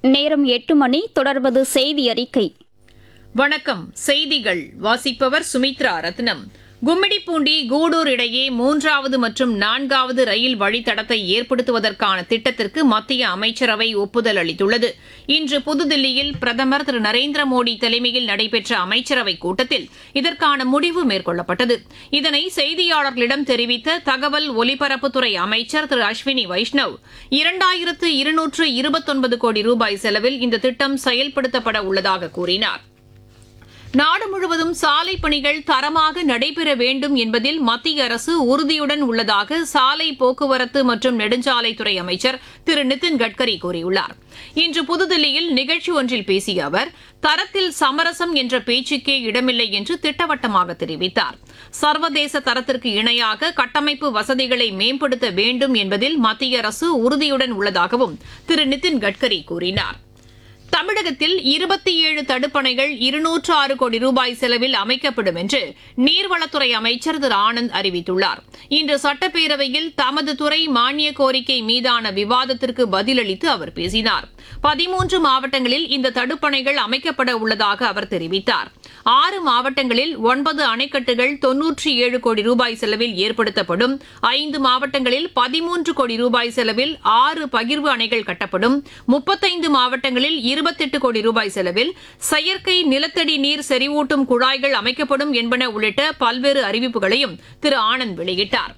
நேரம் எட்டு மணி தொடர்வது செய்தி அறிக்கை வணக்கம் செய்திகள் வாசிப்பவர் சுமித்ரா ரத்னம் கும்மிடிப்பூண்டி கூடூர் இடையே மூன்றாவது மற்றும் நான்காவது ரயில் வழித்தடத்தை ஏற்படுத்துவதற்கான திட்டத்திற்கு மத்திய அமைச்சரவை ஒப்புதல் அளித்துள்ளது இன்று புதுதில்லியில் பிரதமர் திரு நரேந்திர மோடி தலைமையில் நடைபெற்ற அமைச்சரவைக் கூட்டத்தில் இதற்கான முடிவு மேற்கொள்ளப்பட்டது இதனை செய்தியாளர்களிடம் தெரிவித்த தகவல் ஒலிபரப்புத்துறை அமைச்சர் திரு அஸ்வினி வைஷ்ணவ் இரண்டாயிரத்து இருநூற்று இருபத்தொன்பது கோடி ரூபாய் செலவில் இந்த திட்டம் செயல்படுத்தப்பட உள்ளதாக கூறினார் நாடு முழுவதும் சாலை பணிகள் தரமாக நடைபெற வேண்டும் என்பதில் மத்திய அரசு உறுதியுடன் உள்ளதாக சாலை போக்குவரத்து மற்றும் நெடுஞ்சாலைத்துறை அமைச்சர் திரு நிதின் கட்கரி கூறியுள்ளார் இன்று புதுதில்லியில் நிகழ்ச்சி ஒன்றில் பேசிய அவர் தரத்தில் சமரசம் என்ற பேச்சுக்கே இடமில்லை என்று திட்டவட்டமாக தெரிவித்தார் சர்வதேச தரத்திற்கு இணையாக கட்டமைப்பு வசதிகளை மேம்படுத்த வேண்டும் என்பதில் மத்திய அரசு உறுதியுடன் உள்ளதாகவும் திரு நிதின் கட்கரி கூறினார் தமிழகத்தில் இருபத்தி ஏழு தடுப்பணைகள் இருநூற்று ஆறு கோடி ரூபாய் செலவில் அமைக்கப்படும் என்று நீர்வளத்துறை அமைச்சர் திரு ஆனந்த் அறிவித்துள்ளார் இன்று சட்டப்பேரவையில் தமது துறை மானிய கோரிக்கை மீதான விவாதத்திற்கு பதிலளித்து அவர் பேசினார் பதிமூன்று மாவட்டங்களில் இந்த தடுப்பணைகள் அமைக்கப்பட உள்ளதாக அவர் தெரிவித்தார் ஆறு மாவட்டங்களில் ஒன்பது அணைக்கட்டுகள் தொன்னூற்றி ஏழு கோடி ரூபாய் செலவில் ஏற்படுத்தப்படும் ஐந்து மாவட்டங்களில் பதிமூன்று கோடி ரூபாய் செலவில் ஆறு பகிர்வு அணைகள் கட்டப்படும் முப்பத்தைந்து மாவட்டங்களில் இருபத்தெட்டு கோடி ரூபாய் செலவில் செயற்கை நிலத்தடி நீர் செறிவூட்டும் குழாய்கள் அமைக்கப்படும் என்பன உள்ளிட்ட பல்வேறு அறிவிப்புகளையும் திரு ஆனந்த் வெளியிட்டார்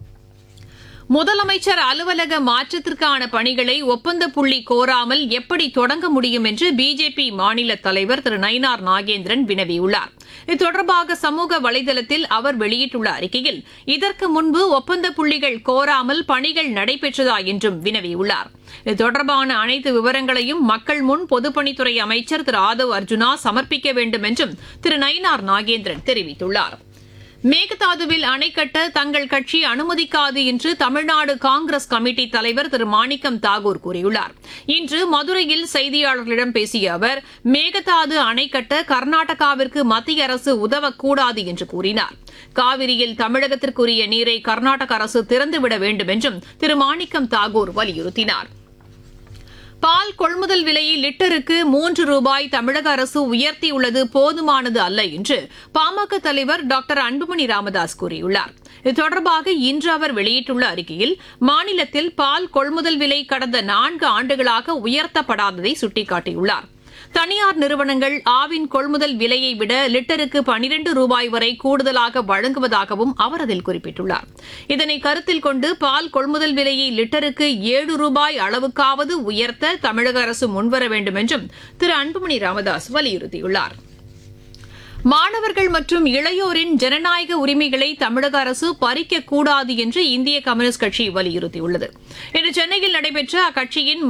முதலமைச்சர் அலுவலக மாற்றத்திற்கான பணிகளை ஒப்பந்த புள்ளி கோராமல் எப்படி தொடங்க முடியும் என்று பிஜேபி மாநில தலைவர் திரு நயினார் நாகேந்திரன் வினவியுள்ளார் இது தொடர்பாக சமூக வலைதளத்தில் அவர் வெளியிட்டுள்ள அறிக்கையில் இதற்கு முன்பு ஒப்பந்த புள்ளிகள் கோராமல் பணிகள் நடைபெற்றதா என்றும் வினவியுள்ளார் இது தொடர்பான அனைத்து விவரங்களையும் மக்கள் முன் பொதுப்பணித்துறை அமைச்சர் திரு ஆதவ் அர்ஜுனா சமர்ப்பிக்க வேண்டும் என்றும் திரு நயினார் நாகேந்திரன் தெரிவித்துள்ளாா் மேகதாதுவில் அணை கட்ட தங்கள் கட்சி அனுமதிக்காது என்று தமிழ்நாடு காங்கிரஸ் கமிட்டி தலைவர் திரு மாணிக்கம் தாகூர் கூறியுள்ளார் இன்று மதுரையில் செய்தியாளர்களிடம் பேசிய அவர் மேகதாது அணை கட்ட கர்நாடகாவிற்கு மத்திய அரசு உதவக்கூடாது என்று கூறினார் காவிரியில் தமிழகத்திற்குரிய நீரை கர்நாடக அரசு திறந்துவிட வேண்டும் என்றும் திரு மாணிக்கம் தாகூர் வலியுறுத்தினார் பால் கொள்முதல் விலையை லிட்டருக்கு மூன்று ரூபாய் தமிழக அரசு உயர்த்தியுள்ளது போதுமானது அல்ல என்று பாமக தலைவர் டாக்டர் அன்புமணி ராமதாஸ் கூறியுள்ளார் இது தொடர்பாக இன்று அவர் வெளியிட்டுள்ள அறிக்கையில் மாநிலத்தில் பால் கொள்முதல் விலை கடந்த நான்கு ஆண்டுகளாக உயர்த்தப்படாததை சுட்டிக்காட்டியுள்ளார் தனியார் நிறுவனங்கள் ஆவின் கொள்முதல் விலையை விட லிட்டருக்கு பனிரண்டு ரூபாய் வரை கூடுதலாக வழங்குவதாகவும் அவர் அதில் குறிப்பிட்டுள்ளார் இதனை கருத்தில் கொண்டு பால் கொள்முதல் விலையை லிட்டருக்கு ஏழு ரூபாய் அளவுக்காவது உயர்த்த தமிழக அரசு முன்வர வேண்டும் என்றும் திரு அன்புமணி ராமதாஸ் வலியுறுத்தியுள்ளார் மாணவர்கள் மற்றும் இளையோரின் ஜனநாயக உரிமைகளை தமிழக அரசு பறிக்கக்கூடாது என்று இந்திய கம்யூனிஸ்ட் கட்சி வலியுறுத்தியுள்ளது இன்று சென்னையில் நடைபெற்ற அக்கட்சியின்